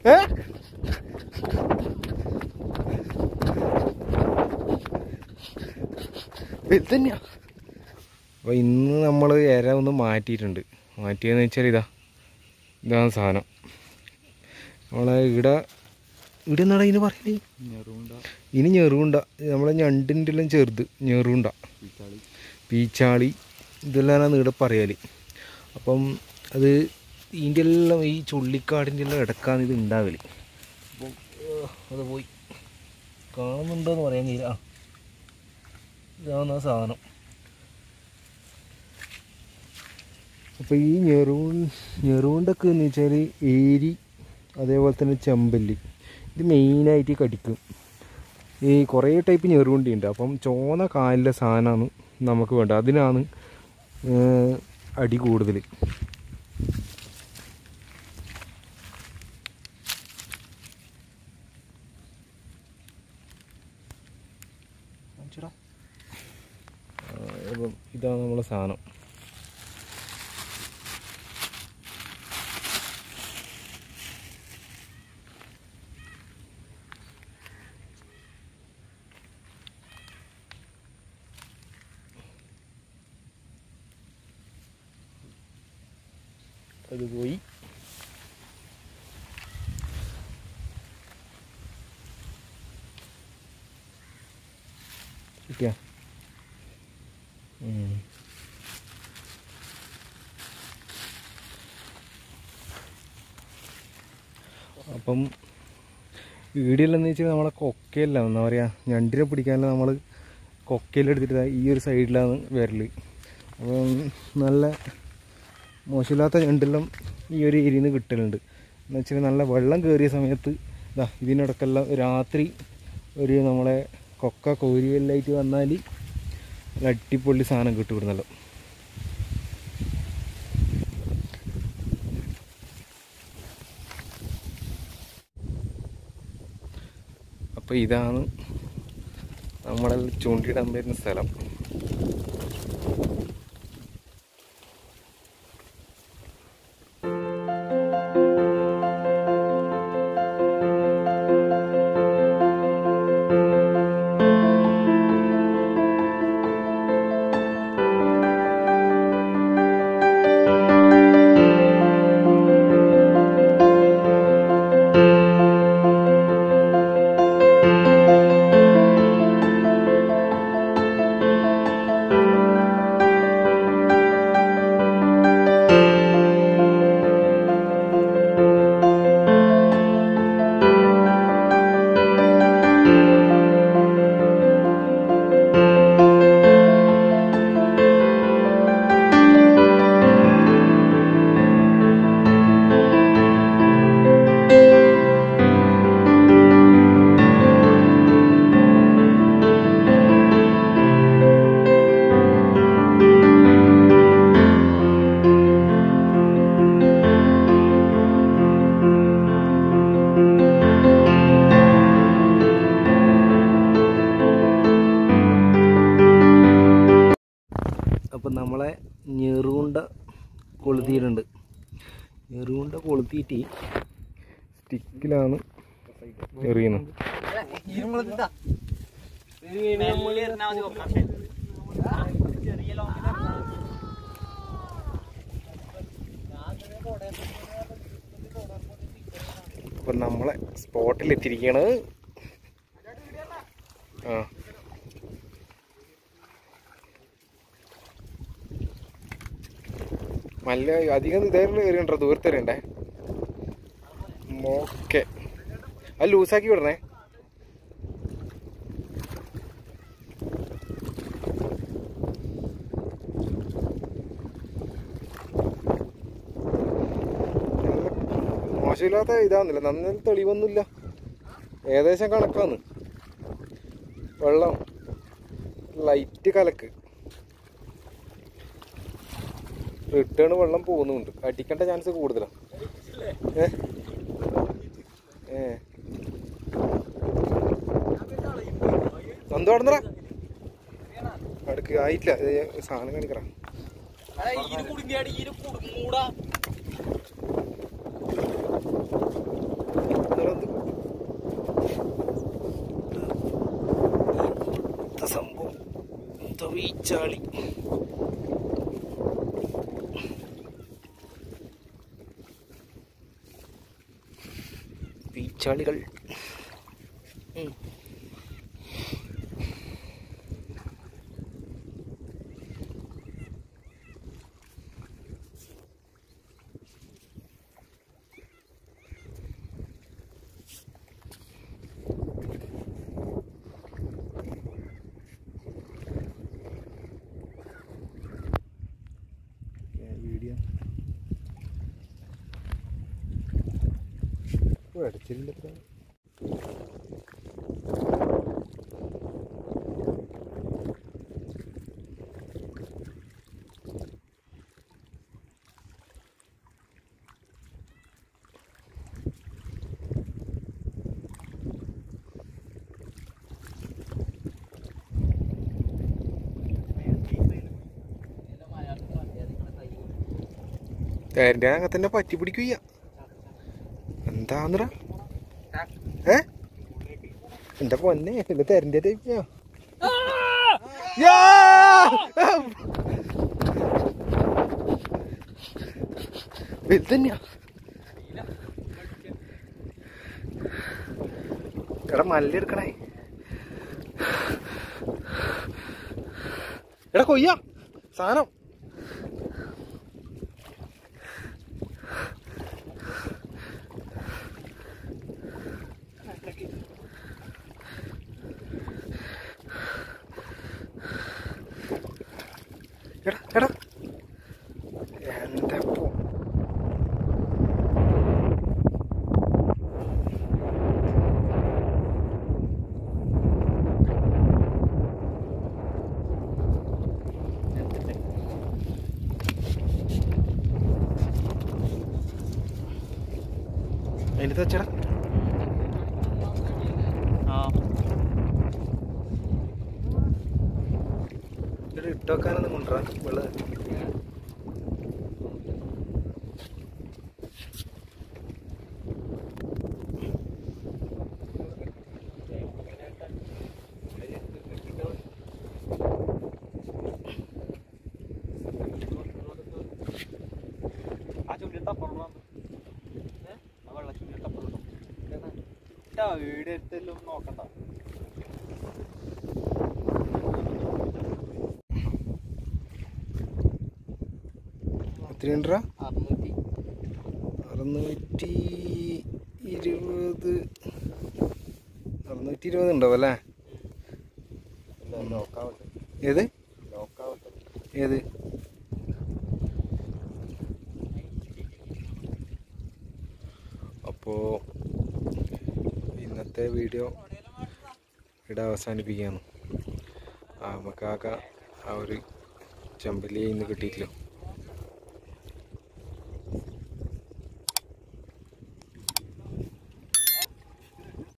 ഏ വലുത് തന്നെയാ അപ്പോൾ ഇന്ന് നമ്മൾ ഇര ഒന്ന് മാറ്റിയിട്ടുണ്ട് മാറ്റിയെന്ന് വെച്ചാൽ ഇതാ ഇതാണ് സാധനം നമ്മളെ ഇവിടെ ഇവിടെ എന്നാടാ ഇതിന് പറയണേ ഇനി ഞെറുണ്ട നമ്മളെ ഞണ്ടിൻ്റെ എല്ലാം ചെറുത് ഞെറുണ്ട പീച്ചാളി ഇതെല്ലാം ഇവിടെ പറയാൽ അപ്പം അത് ഇതിൻ്റെ എല്ലാം ഈ ചുള്ളിക്കാടിൻ്റെ എല്ലാം ഇടക്കാണ് ഇത് ഉണ്ടാവല് അപ്പം ഏഹ്, അത് പോയി കാണുന്നുണ്ടോയെന്ന് പറയാൻ കഴിയില്ല ആ ഇതാണ് ആ സാധനം അപ്പോൾ ഈ ഞെറൂൺ ഞെറൂണ്ടൊക്കെ എന്ന് വെച്ചാൽ ഏരി അതേപോലെ തന്നെ ചെമ്പല്ലി ഇത് മെയിനായിട്ട് കടിക്കും ഈ കുറേ ടൈപ്പ് ഞെറുണ്ടി ഉണ്ട് അപ്പം ചോന്ന കാലിലെ സാധനമാണ് നമുക്ക് വേണ്ടത് അതിനാണ് ഏഹ്, അടി കൂടുതൽ അപ്പം ഇതാണ് നമ്മളെ സാധനം അത് പോയി കിട്ടിയ അപ്പം വീടില്ലെന്ന് വെച്ചാൽ നമ്മളെ കൊക്കയല്ല എന്താ പറയുക ഞണ്ടിനെ പിടിക്കാനല്ല നമ്മൾ കൊക്കയിലെടുത്തിട്ട് ദാ ഈ ഒരു സൈഡിലാണ് വരൽ അപ്പം നല്ല മോശമില്ലാത്ത ഞണ്ടെല്ലാം ഈ ഒരു ഏരിയയിൽ നിന്ന് കിട്ടലുണ്ട് എന്ന് വെച്ചാൽ നല്ല വെള്ളം കയറിയ സമയത്ത് ഇതാ ഇതിനിടക്കെല്ലാം രാത്രി ഒരു നമ്മളെ കൊക്ക കോരിയെല്ലായിട്ട് വന്നാൽ നല്ല അടിപൊളി സാധനം കിട്ടും ഇവിടുന്നല്ലോ അപ്പോൾ ഇതാണ് നമ്മളെ ചൂണ്ടിയിടാൻ വരുന്ന സ്ഥലം അപ്പം നമ്മളെ ഞെറുണ്ട കൊളുത്തിയിട്ടുണ്ട് ഞെറുണ്ട കൊളുത്തിയിട്ട് സ്റ്റിക്കിലാണ് എറിയുന്നത് അപ്പം നമ്മളെ സ്പോട്ടിൽ എത്തിയിരിക്കുകയാണ് ആ നല്ല അധികം ഇതായിരുന്നു എറിയണ്ടോ ദൂരത്ത് എറിയണ്ടേ ഓക്കെ അത് ലൂസാക്കി വിടണേ നല്ല മോശമില്ലാത്ത ഇതാന്നില്ല നന്നായി തെളിവൊന്നുമില്ല ഏകദേശം കണക്കാന്ന് വെള്ളം ലൈറ്റ് കലക്ക് റിട്ടേൺ വെള്ളം പോകുന്നുണ്ട് അടിക്കേണ്ട ചാൻസ് കൂടുതലാണ് ഏ ഏ എന്തോ നടന്നടാ അടുക്ക് ആയിട്ടില്ല ഇത് ഞാൻ സാധനം കാണിക്കറ തീച്ചാളി തീച്ചാളികൾ ഉം. വീഡിയോ അടിച്ചില്ല തേരൻ്റെ അങ്ങനെ തന്നെ പറ്റി പിടിക്കുക എന്താന്നറ ഏ എന്റെ പൊന്നെ എന്റെ തേരൻ്റെ ടൈപ്പിയാ വലുതന്നെയാ എടാ മല്ല എടുക്കണേ എടാ കൊയ്യ സാധനം എടാ എടാ എന്റെ പോ അതിന് തച്ചടാ ഇട്ടോക്കാനൊന്നും കൊണ്ടുവരാ വെള്ളം വീട് എടുത്തെല്ലാം നോക്കണ്ട എത്രയുണ്ടാ അറുന്നൂറ്റി അറുന്നൂറ്റി ഇരുപത് അറുന്നൂറ്റി ഇരുപത് ഉണ്ടാവും അല്ലേ ലോക്കാവട്ടെ ഏത് ലോക്കാവട്ടെ ഏത് അപ്പോൾ ഇന്നത്തെ വീഡിയോ ഇവിടെ അവസാനിപ്പിക്കുകയാണ് ആ നമുക്കാക ആ ഒരു ചെമ്പല്ലിയെ ഇന്ന് കിട്ടിയിട്ടില്ല